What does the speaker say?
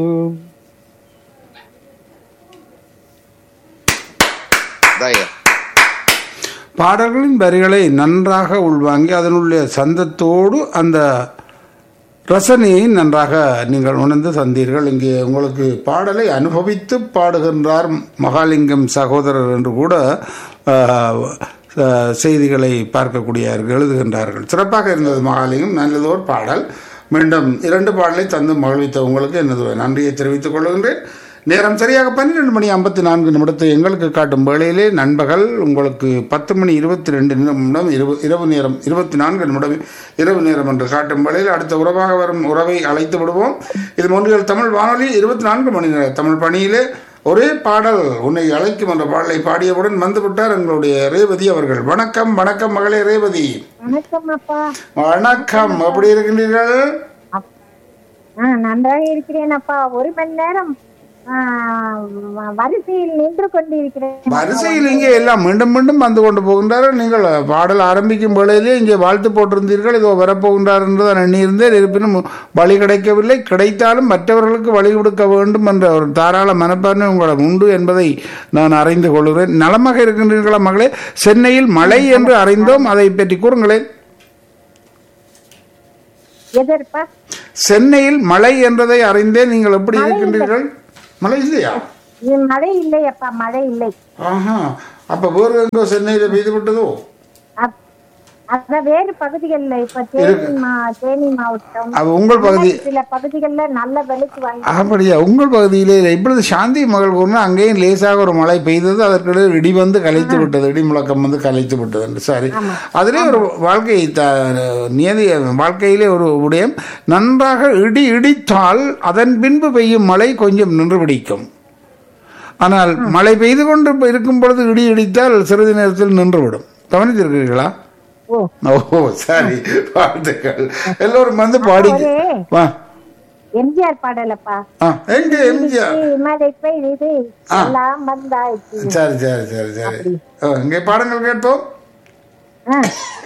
தயா பாடல்களின் வரிகளை நன்றாக உள்வாங்கி அதனுடைய சந்தத்தோடு அந்த ரசனையை நன்றாக நீங்கள் உணர்ந்து தந்தீர்கள் இங்கே உங்களுக்கு பாடலை அனுபவித்து பாடுகின்றார் மகாலிங்கம் சகோதரர் என்று கூட ஆஹ், ஆஹ், செய்திகளை பார்க்கக்கூடியவர்கள் எழுதுகின்றார்கள் சிறப்பாக இருந்தது மகாலிங்கம் நல்லதோர் பாடல் மீண்டும் இரண்டு பாடலை தந்து மகிழ்வித்த உங்களுக்கு எனது நன்றியை தெரிவித்துக் கொள்கின்றேன் நேரம் சரியாக பன்னிரெண்டு மணி ஐம்பத்தி நான்கு நிமிடத்தை எங்களுக்கு காட்டும் வேளையிலே நண்பகல் உங்களுக்கு பத்து மணி இருபத்தி ரெண்டு நிமிடம் இரவு இரவு நேரம் இருபத்தி நான்கு நிமிடம் இரவு நேரம் என்று காட்டும் வேளையில் அடுத்த உறவாக வரும் உறவை அழைத்து விடுவோம் இது மொன்றியல் தமிழ் வானொலி இருபத்தி நான்கு மணி நேர தமிழ் பணியிலே ஒரே பாடல் உன்னை அழைக்கும் என்ற பாடலை பாடியவுடன் வந்துவிட்டார் எங்களுடைய ரேவதி அவர்கள் வணக்கம் வணக்கம் மகளே ரேவதி வணக்கம் அப்பா வணக்கம் எப்படி இருக்கின்றீர்கள் அப்- ஆ, நன்றாக இருக்கிறேன் அப்பா ஒரு மணி நேரம் ஆ, வ- வரிசையில் நின்று கொண்டிருக்கிறேன் வரிசையில் இங்கே எல்லாம் மீண்டும் மீண்டும் வந்து கொண்டு போகின்றார்கள் நீங்கள் பாடல் ஆரம்பிக்கும் வேளையிலே இங்கே வாழ்த்து போட்டிருந்தீர்கள் இதோ வரப்போகின்றார் என்று தான் எண்ணியிருந்தேன் இருப்பினும் வழி கிடைக்கவில்லை கிடைத்தாலும் மற்றவர்களுக்கு வழி கொடுக்க வேண்டும் என்ற ஒரு தாராள மனப்பான்மை உங்களுக்கு உண்டு என்பதை நான் அறிந்து கொள்கிறேன் நலமாக இருக்கின்றீர்களா மகளே சென்னையில் மழை என்று அறிந்தோம் அதை பற்றி கூறுங்களேன் எதற்பா சென்னையில் மழை என்றதை அறிந்தேன் நீங்கள் எப்படி இருக்கின்றீர்கள் மழை இல்லையா இது மழை இல்லை அப்பா மழை இல்லை ஆஹா அப்ப வேறு எங்கோ சென்னையில் பெய்து விட்டதோ அப்- அத வேறு பகுதிகள்ல இப்ப தேனி மா தேனி மாவட்டம் அது உங்கள் பகுதி சில பகுதிகள்ல நல்ல விலைக்கு வாங்கி அப்படியா உங்கள் பகுதியிலே இல்லை இப்பொழுது சாந்தி மகள் கூறினா அங்கேயும் லேசாக ஒரு மழை பெய்தது அதற்கிடையே இடி வந்து கலைத்து விட்டது இடி முழக்கம் வந்து கலைத்து விட்டது என்று சரி அதிலே ஒரு வாழ்க்கை த நியதி வாழ்க்கையிலே ஒரு விடயம் நன்றாக இடி இடித்தால் அதன் பின்பு பெய்யும் மழை கொஞ்சம் நின்று பிடிக்கும் ஆனால் மழை பெய்து கொண்டு இருக்கும் பொழுது இடி இடித்தால் சிறிது நேரத்தில் நின்றுவிடும் கவனித்திருக்கிறீர்களா ஓ ஓ சரி வாழ்த்துக்கள் எல்லோரும் வந்து பாடி ஒரு வா எம்ஜிஆர் பாடலப்பா ஆ எங்க எம்ஜிஆர் மழை பெய்து எல்லாம் வந்தாச்சு சரி சரி சரி சரி ஓ, இங்கே பாடங்கள் கேட்போம் ஆ,